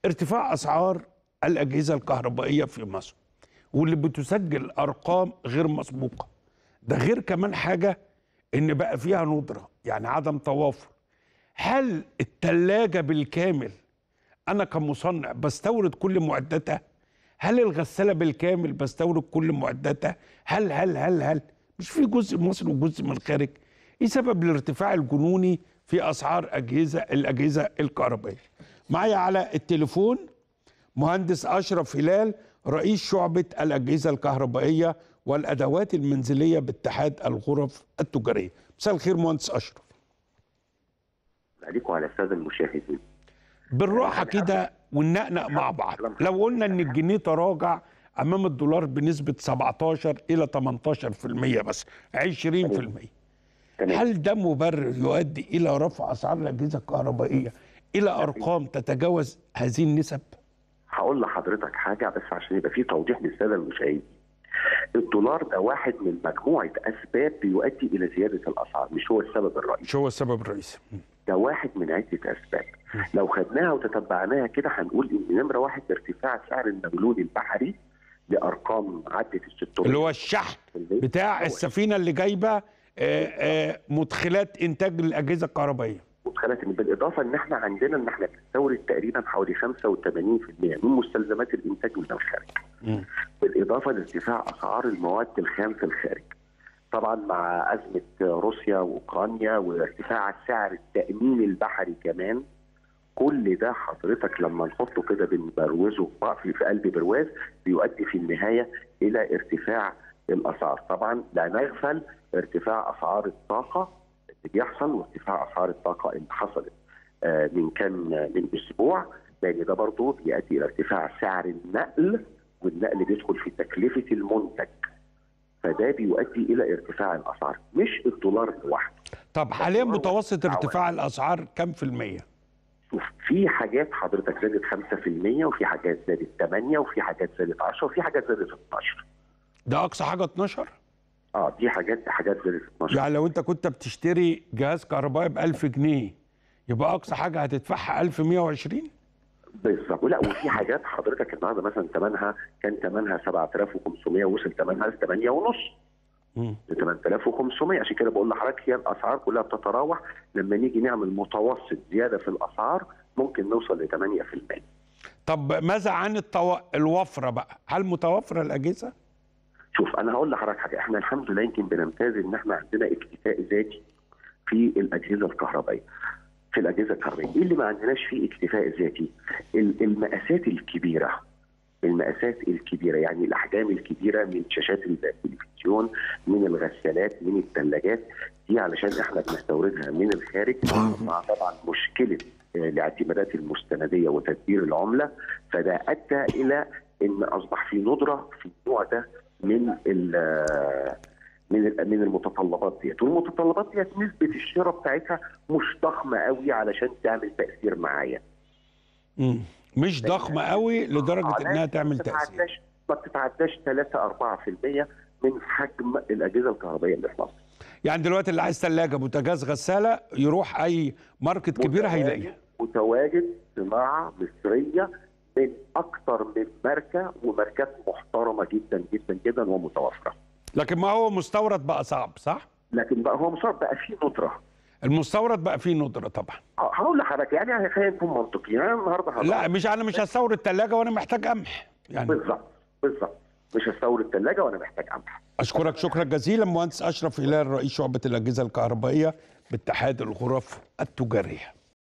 ارتفاع اسعار الاجهزه الكهربائيه في مصر واللي بتسجل ارقام غير مسبوقه ده غير كمان حاجه ان بقى فيها ندره يعني عدم توافر هل الثلاجه بالكامل انا كمصنع بستورد كل معداتها هل الغساله بالكامل بستورد كل معداتها هل هل هل هل مش في جزء من مصر وجزء من الخارج ايه سبب الارتفاع الجنوني في اسعار اجهزه الاجهزه الكهربائيه معايا على التليفون مهندس اشرف هلال رئيس شعبه الاجهزه الكهربائيه والادوات المنزليه باتحاد الغرف التجاريه مساء الخير مهندس اشرف عليكم وعلى الساده المشاهدين بالراحه كده وننقنق مع بعض لو قلنا ان الجنيه تراجع امام الدولار بنسبه 17 الى 18% بس 20% تمام هل ده مبرر يؤدي الى رفع اسعار الاجهزه الكهربائيه الى ارقام تتجاوز هذه النسب؟ هقول لحضرتك حاجه بس عشان يبقى في توضيح للساده المشاهدين الدولار ده واحد من مجموعه اسباب بيؤدي الى زياده الاسعار مش هو السبب الرئيسي شو هو السبب الرئيسي؟ ده واحد من عده اسباب لو خدناها وتتبعناها كده هنقول ان نمره واحد ارتفاع سعر المغلول البحري لارقام عدت ال 600 اللي هو الشحن بتاع السفينه اللي جايبه آه، آه، مدخلات انتاج الاجهزه الكهربائيه مدخلات بالاضافه ان احنا عندنا ان احنا بنستورد تقريبا حوالي 85% من مستلزمات الانتاج من الخارج. بالاضافه لارتفاع اسعار المواد الخام في الخارج. طبعا مع ازمه روسيا واوكرانيا وارتفاع سعر التامين البحري كمان كل ده حضرتك لما نحطه كده بنبروزه في في قلب برواز بيؤدي في النهايه الى ارتفاع الاسعار، طبعا لا نغفل ارتفاع اسعار الطاقه اللي بيحصل وارتفاع اسعار الطاقه اللي حصلت آه، من كام من اسبوع لان ده برضه بيؤدي الى ارتفاع سعر النقل والنقل بيدخل في تكلفه المنتج فده بيؤدي الى ارتفاع الاسعار مش الدولار لوحده طب حاليا متوسط ارتفاع الاسعار كم في الميه؟ شوف في حاجات حضرتك زادت 5% وفي حاجات زادت 8 وفي حاجات زادت 10 وفي حاجات زادت 12 ده اقصى حاجه 12 اه دي حاجات حاجات زادت 12 يعني لو انت كنت بتشتري جهاز كهربائي ب 1000 جنيه يبقى اقصى حاجه هتدفعها 1120 بالظبط ولا وفي حاجات حضرتك النهارده مثلا ثمنها كان ثمنها 7500 ووصل ثمنها ل 8 ونص مم. ل 8500 عشان كده بقول لحضرتك هي الاسعار كلها بتتراوح لما نيجي نعمل متوسط زياده في الاسعار ممكن نوصل ل 8% طب ماذا عن الطو... الوفره بقى؟ هل متوفره الاجهزه؟ شوف انا هقول لحضرتك حاجه احنا الحمد لله يمكن بنمتاز ان احنا عندنا اكتفاء ذاتي في الاجهزه الكهربائيه في الاجهزه الكهربائيه ايه اللي ما عندناش فيه اكتفاء ذاتي ال- المقاسات الكبيره المقاسات الكبيره يعني الاحجام الكبيره من شاشات التلفزيون من الغسالات من الثلاجات دي علشان احنا بنستوردها من الخارج مع طبعا مشكله آه، الاعتمادات المستنديه وتدبير العمله فده ادى الى ان اصبح في ندره في النوع ده من ال- من ال- من المتطلبات ديت والمتطلبات ديت نسبه الشراء بتاعتها مش ضخمه قوي علشان تعمل تاثير معايا مم. مش ضخمه قوي لدرجه انها تعمل ما تاثير بتتعداش ما بتتعداش 3 4% من حجم الاجهزه الكهربائيه اللي في مصر يعني دلوقتي اللي عايز ثلاجه بوتاجاز غساله يروح اي ماركت كبير هيلاقيها متواجد صناعه مصريه من اكثر من ماركه وماركات محترمه جدا جدا جدا ومتوفره لكن ما هو مستورد بقى صعب صح؟ لكن بقى هو مصاب بقى فيه ندره المستورد بقى فيه ندره طبعا هقول لحضرتك يعني خلينا نكون منطقيين انا النهارده هضرب. لا مش انا مش هستورد ثلاجه وانا محتاج قمح يعني بالظبط بالظبط مش هستورد ثلاجه وانا محتاج قمح اشكرك شكرا جزيلا مهندس اشرف هلال رئيس شعبه الاجهزه الكهربائيه باتحاد الغرف التجاريه